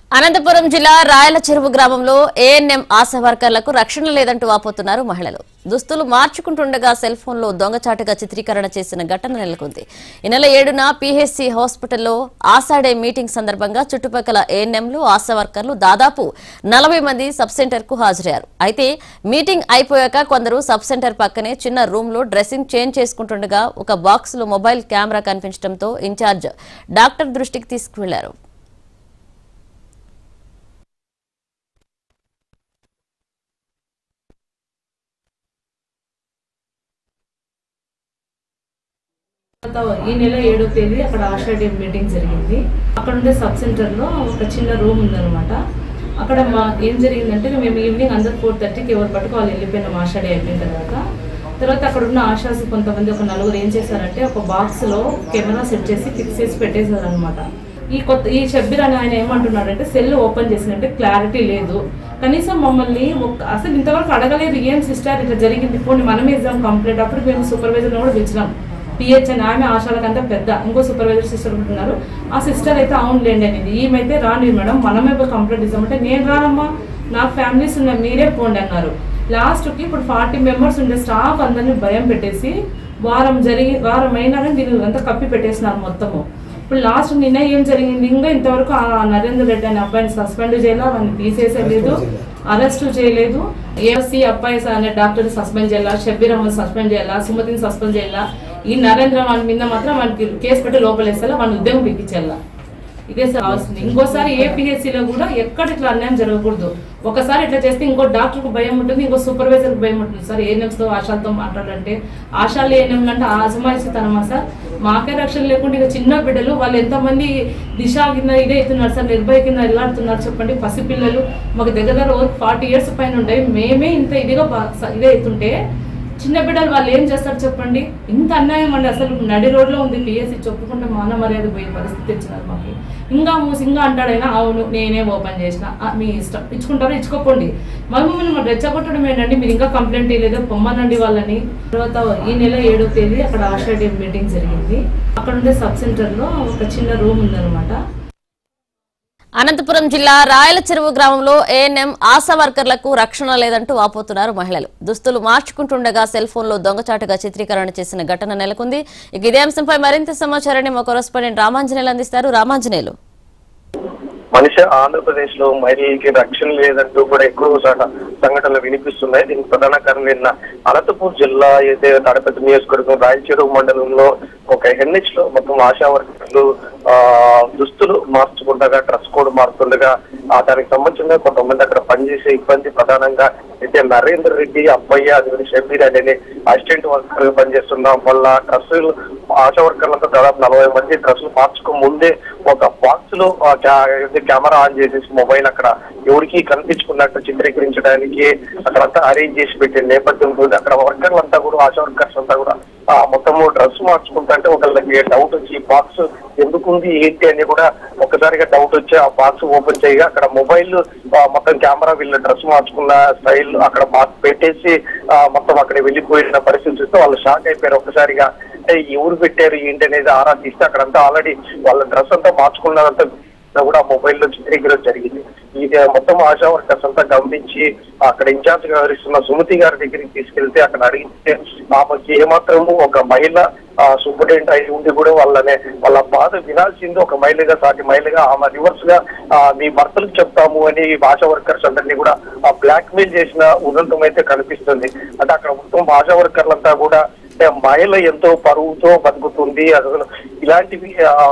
అనంతపురం జిల్లా రాయల చెరువు గ్రామంలో ఏఎన్ఎం ఆశా వర్కర్లకు రక్షణ లేదంటూ వాపోతున్నారు మహిళలు దుస్తులు మార్చుకుంటుండగా సెల్ ఫోన్లో దొంగచాటుగా చిత్రీకరణ చేసిన ఘటన నెలకొంది ఈ నెల ఏడున పీహెచ్సీ హాస్పిటల్లో ఆశాడే మీటింగ్ సందర్భంగా చుట్టుపక్కల ఏఎన్ఎంలు ఆశా వర్కర్లు దాదాపు నలభై మంది సబ్ సెంటర్ కు హాజరయ్యారు అయితే మీటింగ్ అయిపోయాక కొందరు సబ్ సెంటర్ పక్కనే చిన్న రూమ్ లో డ్రెస్సింగ్ చేంజ్ చేసుకుంటుండగా ఒక బాక్స్ లో మొబైల్ కెమెరా కనిపించడంతో ఇన్ఛార్జ్ డాక్టర్ దృష్టికి తీసుకువెళ్లారు తర్వాత ఈ నెల ఏడో తేదీ అక్కడ ఆషాఢీ మీటింగ్ జరిగింది అక్కడ ఉండే సబ్ సెంటర్లో ఒక చిన్న రూమ్ ఉందన్నమాట అక్కడ మా ఏం జరిగిందంటే మేము ఈవినింగ్ అందరు ఫోర్ థర్టీకి ఎవరు పట్టుకు వాళ్ళు వెళ్ళిపోయినాం ఆషాఢీ అయిపోయిన తర్వాత తర్వాత అక్కడ ఉన్న ఆశాస్ కొంతమంది ఒక నలుగురు ఏం చేశారంటే ఒక బాక్స్లో కెమెరా సెట్ చేసి ఫిక్స్ చేసి పెట్టేశారనమాట ఈ కొత్త ఈ షబ్బీర్ అని ఆయన ఏమంటున్నాడంటే సెల్ ఓపెన్ చేసినట్టే క్లారిటీ లేదు కనీసం మమ్మల్ని ఒక అసలు ఇంతవరకు అడగలేదు ఏం సిస్టర్ ఇట్లా జరిగింది పోనీ మనమే ఇద్దాం కంప్లీట్ అప్పుడు మేము సూపర్వైజర్ని కూడా పిలిచినాం పిహెచ్ అని ఆమె ఆశాలకంతా పెద్ద ఇంకో సూపర్వైజర్ సిస్టర్ ఉంటున్నారు ఆ సిస్టర్ అయితే అవునులేండి అనేది ఈమెయితే రాండి మేడం మనమే పోయి కంప్లైంట్ ఇస్తామంటే నేను రానమ్మా నాకు ఫ్యామిలీస్ ఉన్నాయి మీరే పోండి అన్నారు లాస్ట్కి ఇప్పుడు ఫార్టీ మెంబర్స్ ఉండే స్టాఫ్ అందరినీ భయం పెట్టేసి వారం జరిగి వారం అయినా కానీ దీన్ని అంతా కప్పి పెట్టేసినారు మొత్తము ఇప్పుడు లాస్ట్ నిన్న ఏం జరిగింది ఇంకా ఇంతవరకు ఆ నరేందర్ రెడ్డి అనే అబ్బాయిని సస్పెండ్ చేయాలా వాడిని తీసేసేయలేదు అరెస్ట్ చేయలేదు ఏఎస్సీ అబ్బాయి అనే డాక్టర్ సస్పెండ్ చేయాలా షబ్బీర్ అహ్మద్ సస్పెండ్ చేయాలా సుమతిని సస్పెండ్ చేయాలా ఈ నరేంద్ర వాడి మీద మాత్రం వానికి కేసు పెట్టి లోపలేసేలా వాడిని ఉద్యోగం పిక్కించాలా ఇదే సార్ కావాల్సింది ఇంకోసారి ఏ పిహెచ్సిలో కూడా ఎక్కడ ఇట్లా అన్యాయం జరగకూడదు ఒకసారి ఇట్లా చేస్తే ఇంకో డాక్టర్కు భయం ఉంటుంది ఇంకో సూపర్వైజర్కి భయం ఉంటుంది సార్ ఏఎన్ఎంస్తో ఆశాలతో మాట్లాడాలంటే ఆశాలు ఏఎన్ఎం అంటే ఆజమాయిస్తనమా సార్ మాకే రక్షణ లేకుండా ఇక చిన్న బిడ్డలు వాళ్ళు ఎంతమంది దిశ కింద ఇదే అవుతున్నారు సార్ నిర్భయ కింద ఎలాడుతున్నారు చెప్పండి పసిపిల్లలు మాకు దగ్గర దగ్గర ఫార్టీ ఇయర్స్ పైన ఉండే మేమే ఇంత ఇదిగా బా- స- ఇదే అవుతుంటే చిన్న బిడ్డలు వాళ్ళు ఏం చేస్తారు చెప్పండి ఇంత అన్యాయం అండి అసలు నడి రోడ్లో ఉంది పిఎస్సి చెప్పుకుంటే మాన మర్యాద పోయే పరిస్థితి వచ్చినారు మాకు ఇంకా మూసి ఇంకా అంటాడైనా అవును నేనే ఓపెన్ చేసిన ఆ, మీ ఇష్టం ఇచ్చుకుంటారో ఇచ్చుకోపోండి మరి మిమ్మల్ని రెచ్చగొట్టడం ఏంటండి మీరు ఇంకా కంప్లైంట్ ఇవ్వలేదు పొమ్మనండి వాళ్ళని తర్వాత ఈ నెల ఏడో తేదీ అక్కడ ఆషాఢీ మీటింగ్ జరిగింది అక్కడ ఉండే సబ్ సెంటర్లో ఒక చిన్న రూమ్ ఉందన్నమాట అనంతపురం జిల్లా రాయల చెరువు గ్రామంలో ఏఎన్ఎం ఆశా వర్కర్లకు రక్షణ లేదంటూ వాపోతున్నారు మహిళలు దుస్తులు మార్చుకుంటుండగా సెల్ ఫోన్లో దొంగచాటుగా చిత్రీకరణ చేసిన ఘటన నెలకొంది ఇక ఇదే అంశంపై మరింత సమాచారాన్ని మా కొరస్పాండెంట్ రామాంజనేయులు అందిస్తారు రామాంజనేయులు మనిషి ఆంధ్రప్రదేశ్ లో మహిళలకి రక్షణ లేదంటూ కూడా ఎక్కువ చోట సంఘటనలు వినిపిస్తున్నాయి దీనికి ప్రధాన కారణం నిన్న అనంతపూర్ జిల్లా అయితే తాడపత్రి నియోజకవర్గం రాయచెరువు మండలంలో ఒక ఎన్హెచ్ లో మొత్తం ఆశా వర్కర్లు ఆ దుస్తులు మార్చుకుండగా డ్రెస్ కోడ్ మారుతుండగా ఆ దానికి సంబంధించిన కొంతమంది అక్కడ పనిచేసే ఇబ్బంది ప్రధానంగా అయితే నరేందర్ రెడ్డి అబ్బయ్య అది షబీర్ అనే అసిస్టెంట్ వర్కర్ పనిచేస్తున్నాం వల్ల డ్రెస్సులు ఆశా వర్కర్లతో దాదాపు నలభై మంది డ్రెస్సులు మార్చుకో ముందే ఒక బాక్స్ లో ఆ కా- ఇది కెమెరా ఆన్ చేసేసి మొబైల్ అక్కడ ఎవరికి కనిపించుకున్నట్టు చిత్రీకరించడానికి అక్కడంతా అరేంజ్ చేసి పెట్టే నేపథ్యం ఉంది అక్కడ వర్కర్లు అంతా కూడా ఆశా వర్కర్స్ అంతా కూడా ఆ మొత్తము డ్రెస్ మార్చుకుంటుంటే ఒకళ్ళకి డౌట్ వచ్చి ఈ బాక్స్ ఎందుకుంది ఏంటి అని కూడా ఒక్కసారిగా డౌట్ వచ్చి ఆ బాక్స్ ఓపెన్ చేయగా అక్కడ మొబైల్ మొత్తం కెమెరా వీళ్ళు డ్రెస్ మార్చుకున్న స్టైల్ అక్కడ మార్క్ పెట్టేసి ఆ, మొత్తం అక్కడ వెళ్ళిపోయిన పరిస్థితి చూస్తే వాళ్ళు షాక్ అయిపోయారు ఒక్కసారిగా అంటే ఎవరు పెట్టారు ఏంటి అనేది ఆరా తీస్తే అక్కడంతా ఆల్రెడీ వాళ్ళ డ్రెస్ అంతా మార్చుకున్నారంతా కూడా మొబైల్ లో చిత్రీకరణ జరిగింది ఇది మొత్తం ఆశా వర్కర్స్ అంతా గమనించి అక్కడ ఇన్ఛార్జ్ గా వ్యవహరిస్తున్న సుమతి గారి దగ్గరికి తీసుకెళ్తే అక్కడ అడిగితే ఆమెకి ఏమాత్రము ఒక మహిళ సూపరింటెండెంట్ అయి ఉండి కూడా వాళ్ళనే వాళ్ళ బాధ వినాల్సింది ఒక మహిళగా సాటి మహిళగా ఆమె రివర్స్ గా ఆ, మీ భర్తలకు చెప్తాము అని ఆశా వర్కర్స్ అందరినీ కూడా బ్లాక్ మెయిల్ చేసిన ఉదంతం అయితే కనిపిస్తుంది అంటే అక్కడ మొత్తం ఆశా వర్కర్లంతా కూడా అంటే మహిళ ఎంతో పరువుతో బతుకుతుంది అసలు ఇలాంటివి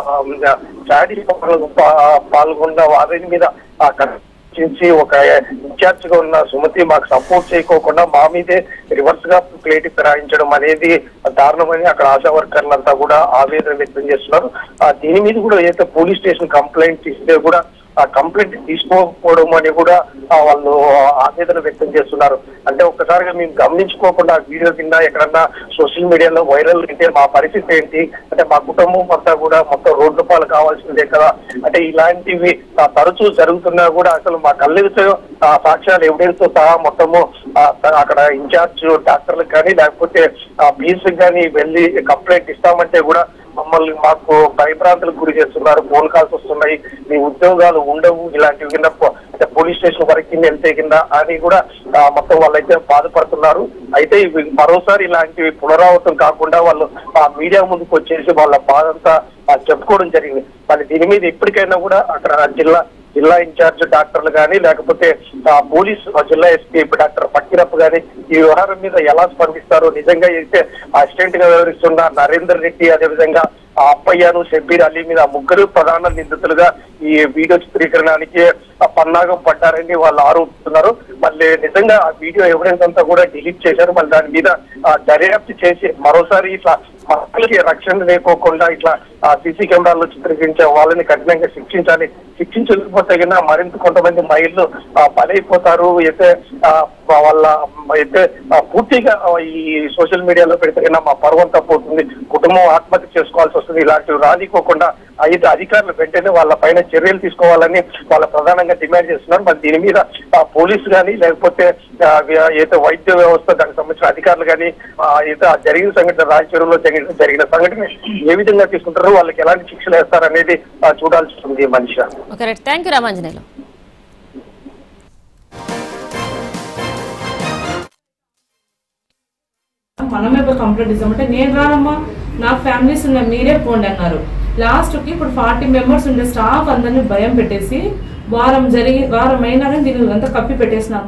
చాడీ పాల్గొన్న వారి మీద ఆ కనిపించి ఒక ఇన్ఛార్జ్ గా ఉన్న సుమతి మాకు సపోర్ట్ చేయకోకుండా మా మీదే రివర్స్ గా ప్లేట్ ఫిరాయించడం అనేది దారుణమని అక్కడ ఆశా వర్కర్లంతా కూడా ఆవేదన వ్యక్తం చేస్తున్నారు ఆ దీని మీద కూడా ఏదైతే పోలీస్ స్టేషన్ కంప్లైంట్ ఇస్తే కూడా ఆ కంప్లైంట్ తీసుకోకపోవడం అని కూడా ఆ, వాళ్ళు ఆవేదన వ్యక్తం చేస్తున్నారు అంటే ఒక్కసారిగా మేము గమనించుకోకుండా ఆ వీడియో కింద ఎక్కడన్నా సోషల్ మీడియాలో వైరల్ అయితే మా పరిస్థితి ఏంటి అంటే మా కుటుంబం అంతా కూడా మొత్తం రోడ్డు పాలు కావాల్సిందే కదా అంటే ఇలాంటివి ఆ, తరచూ జరుగుతున్నా కూడా అసలు మా కళ్ళెదుతో ఆ సాక్ష్యాలు ఎవిడెన్స్ తో సహా మొత్తము ఆ, అక్కడ ఇన్ఛార్జ్ డాక్టర్లకు కానీ లేకపోతే బీఎస్కి కానీ వెళ్ళి కంప్లైంట్ ఇస్తామంటే కూడా మమ్మల్ని మాకు భయభ్రాంతులకు గురి చేస్తున్నారు ఫోన్ కాల్స్ వస్తున్నాయి మీ ఉద్యోగాలు ఉండవు ఇలాంటివి కింద పో- అంటే పోలీస్ స్టేషన్ వరకు కింద వెళ్తే కింద అని కూడా ఆ, మొత్తం వాళ్ళైతే బాధపడుతున్నారు అయితే ఇవి మరోసారి ఇలాంటివి పునరావృతం కాకుండా వాళ్ళు ఆ మీడియా ముందుకు వచ్చేసి వాళ్ళ బాధంతా ఆ, చెప్పుకోవడం జరిగింది మరి దీని మీద ఇప్పటికైనా కూడా అక్కడ జిల్లా జిల్లా ఇన్ఛార్జ్ డాక్టర్లు కానీ లేకపోతే ఆ, పోలీస్ ఆ, జిల్లా ఎస్పీ డాక్టర్ పక్కిరప్ప గాని ఈ వ్యవహారం మీద ఎలా స్పందిస్తారో నిజంగా అయితే అసిస్టెంట్ గా వ్యవహరిస్తున్న నరేందర్ రెడ్డి అదేవిధంగా ఆ అప్పయ్యను షబ్బీర్ అలీ మీద ముగ్గురు ప్రధాన నిందితులుగా ఈ వీడియో చిత్రీకరణానికి ఆ పన్నాగం పడ్డారని వాళ్ళు ఆరోపిస్తున్నారు మళ్ళీ నిజంగా ఆ వీడియో ఎవిడెన్స్ అంతా కూడా డిలీట్ చేశారు మళ్ళీ దాని మీద ఆ, దర్యాప్తు చేసి మరోసారి ఇట్లా మహిళలకి రక్షణ లేకోకుండా ఇట్లా సీసీ కెమెరాల్లో చిత్రీకరించే వాళ్ళని కఠినంగా శిక్షించాలి శిక్షించకపోతే కన్నా మరింత కొంతమంది మహిళలు ఆ, బలైపోతారు అయితే ఆ, వాళ్ళ అయితే ఆ, పూర్తిగా ఆ, ఈ సోషల్ మీడియాలో పెడితే కన్నా మా పర్వం తప్పుతుంది కుటుంబం ఆత్మహత్య చేసుకోవాల్సి వస్తుంది ఇలాంటివి రానికోకుండా అయితే అధికారులు వెంటనే వాళ్ళ పైన చర్యలు తీసుకోవాలని వాళ్ళ ప్రధానంగా డిమాండ్ చేస్తున్నారు మరి దీని మీద ఆ, పోలీసు కానీ లేకపోతే ఆ, వ్య- అయితే వైద్య వ్యవస్థ దానికి సంబంధించిన అధికారులు కానీ అయితే ఆ జరిగిన సంఘటన రాయచూరులో జరిగిన జరిగిన సంఘటన ఏ విధంగా తీసుకుంటారో వాళ్ళకి ఎలాంటి శిక్షలు వేస్తారనేది ఆ, చూడాల్సి ఉంది మనిషి okay right thank you Ramanjaneyulu మనమే పోయి కంప్లైంట్ ఇస్తామంటే నేను రానమ్మా నాకు ఫ్యామిలీస్ ఉన్నాయి మీరే పోండి అన్నారు లాస్ట్ కి ఇప్పుడు ఫార్టీ మెంబర్స్ ఉండే స్టాఫ్ అందరినీ భయం పెట్టేసి వారం జరిగి వారం అయినా కానీ దీన్ని అంతా కప్పి పెట్టేసిన